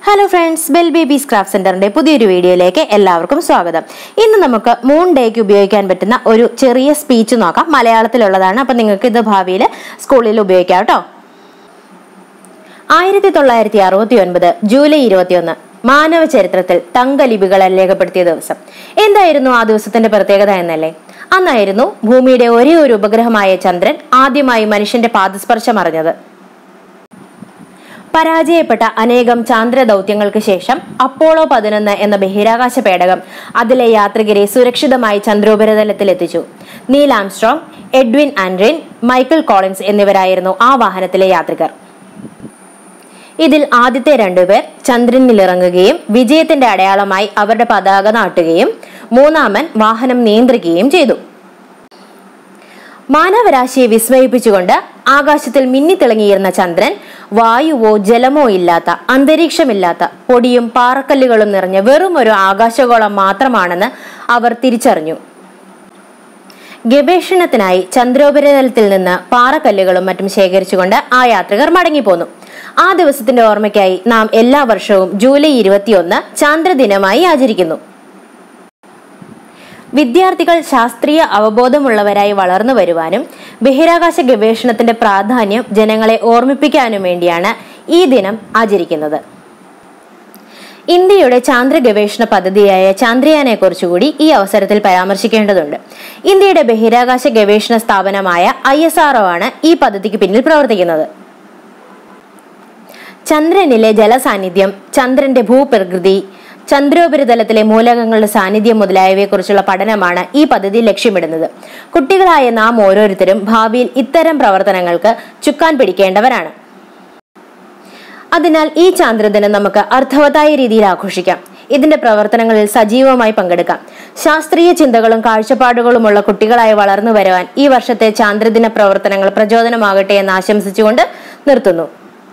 hello friends Bell Babies Craft സെന്ററിന്റെ പുതിയൊരു വീഡിയോയിലേക്ക് എല്ലാവർക്കും സ്വാഗതം ഇന്ന് നമുക്ക് മൂൺ ഡേക്ക് ഉപയോഗിക്കാൻ പറ്റുന്ന ഒരു ചെറിയ സ്പീച്ച് നോക്കാം മലയാളത്തിലുള്ളതാണ് അപ്പം നിങ്ങൾക്ക് ഇത് ഭാവിയിൽ സ്കൂളിൽ ഉപയോഗിക്കാം കേട്ടോ ആയിരത്തി തൊള്ളായിരത്തി അറുപത്തി ഒൻപത് ജൂലൈ ഇരുപത്തിയൊന്ന് മാനവ ചരിത്രത്തിൽ തങ്കലിപികളെ രേഖപ്പെടുത്തിയ ദിവസം എന്തായിരുന്നു ആ ദിവസത്തിന്റെ പ്രത്യേകത എന്നല്ലേ അന്നായിരുന്നു ഭൂമിയുടെ ഒരേ ഒരു ഉപഗ്രഹമായ ചന്ദ്രൻ ആദ്യമായി മനുഷ്യന്റെ പാദസ്പർശം അറിഞ്ഞത് പരാജയപ്പെട്ട അനേകം ചാന്ദ്ര ദൗത്യങ്ങൾക്ക് ശേഷം അപ്പോളോ പതിനൊന്ന് എന്ന ബഹിരാകാശ പേടകം അതിലെ യാത്രികരെ സുരക്ഷിതമായി ചന്ദ്രോപരിതലത്തിൽ എത്തിച്ചു Neil Armstrong Edwin Aldrin Michael Collins എന്നിവരായിരുന്നു ആ വാഹനത്തിലെ യാത്രികർ ഇതിൽ ആദ്യത്തെ രണ്ടുപേർ ചന്ദ്രനിൽ ഇറങ്ങുകയും വിജയത്തിന്റെ അടയാളമായി അവരുടെ പതാക നാട്ടുകയും മൂന്നാമൻ വാഹനം നിയന്ത്രിക്കുകയും ചെയ്തു മാനവരാശിയെ വിസ്മയിപ്പിച്ചുകൊണ്ട് ആകാശത്തിൽ മിന്നിത്തിളങ്ങിയിരുന്ന ചന്ദ്രൻ വായുവോ ജലമോ ഇല്ലാത്ത അന്തരീക്ഷമില്ലാത്ത പൊടിയും പാറക്കല്ലുകളും നിറഞ്ഞ വെറും ഒരു ആകാശഗോളം മാത്രമാണെന്ന് അവർ തിരിച്ചറിഞ്ഞു ഗവേഷണത്തിനായി ചന്ദ്രോപരിതലത്തിൽ നിന്ന് പാറക്കല്ലുകളും മറ്റും ശേഖരിച്ചുകൊണ്ട് ആ യാത്രികർ മടങ്ങിപ്പോന്നു ആ ദിവസത്തിന്റെ ഓർമ്മയ്ക്കായി നാം എല്ലാ വർഷവും ജൂലൈ ഇരുപത്തിയൊന്ന് ചാന്ദ്രദിനമായി ആചരിക്കുന്നു വിദ്യാർത്ഥികൾ ശാസ്ത്രീയ അവബോധമുള്ളവരായി വളർന്നു വരുവാനും ബഹിരാകാശ ഗവേഷണത്തിന്റെ പ്രാധാന്യം ജനങ്ങളെ ഓർമ്മിപ്പിക്കാനും വേണ്ടിയാണ് ഈ ദിനം ആചരിക്കുന്നത് ഇന്ത്യയുടെ ചാന്ദ്ര ഗവേഷണ പദ്ധതിയായ ചാന്ദ്രയാനെ കുറിച്ചുകൂടി ഈ അവസരത്തിൽ പരാമർശിക്കേണ്ടതുണ്ട് ഇന്ത്യയുടെ ബഹിരാകാശ ഗവേഷണ സ്ഥാപനമായ ഐ എസ് ആണ് ഈ പദ്ധതിക്ക് പിന്നിൽ പ്രവർത്തിക്കുന്നത് ചന്ദ്രനിലെ ജലസാന്നിധ്യം ചന്ദ്രന്റെ ഭൂപ്രകൃതി ചന്ദ്രോപരിതലത്തിലെ മൂലകങ്ങളുടെ സാന്നിധ്യം മുതലായവയെക്കുറിച്ചുള്ള പഠനമാണ് ഈ പദ്ധതി ലക്ഷ്യമിടുന്നത് കുട്ടികളായ നാം ഓരോരുത്തരും ഭാവിയിൽ ഇത്തരം പ്രവർത്തനങ്ങൾക്ക് ചുക്കാൻ പിടിക്കേണ്ടവരാണ് അതിനാൽ ഈ ചാന്ദ്രദിനം നമുക്ക് അർത്ഥവത്തായ രീതിയിൽ ആഘോഷിക്കാം ഇതിന്റെ പ്രവർത്തനങ്ങളിൽ സജീവമായി പങ്കെടുക്കാം ശാസ്ത്രീയ ചിന്തകളും കാഴ്ചപ്പാടുകളുമുള്ള കുട്ടികളായി വളർന്നു വരുവാൻ ഈ വർഷത്തെ ചാന്ദ്രദിന പ്രവർത്തനങ്ങൾ പ്രചോദനമാകട്ടെ എന്ന് ആശംസിച്ചുകൊണ്ട് നിർത്തുന്നു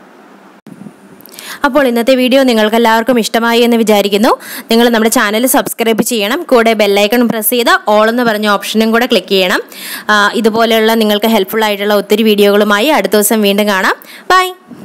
അപ്പോൾ ഇന്നത്തെ വീഡിയോ നിങ്ങൾക്ക് എല്ലാവർക്കും ഇഷ്ടമായി എന്ന് വിചാരിക്കുന്നു നിങ്ങൾ നമ്മുടെ ചാനൽ സബ്സ്ക്രൈബ് ചെയ്യണം കൂടെ ബെല്ലൈക്കൺ പ്രസ് ചെയ്ത് ഓൾ എന്ന് പറഞ്ഞ ഓപ്ഷനും കൂടെ ക്ലിക്ക് ചെയ്യണം ആ, ഇതുപോലെയുള്ള നിങ്ങൾക്ക് ഹെൽപ്ഫുൾ ആയിട്ടുള്ള ഒത്തിരി വീഡിയോകളുമായി അടുത്ത ദിവസം വീണ്ടും കാണാം ബൈ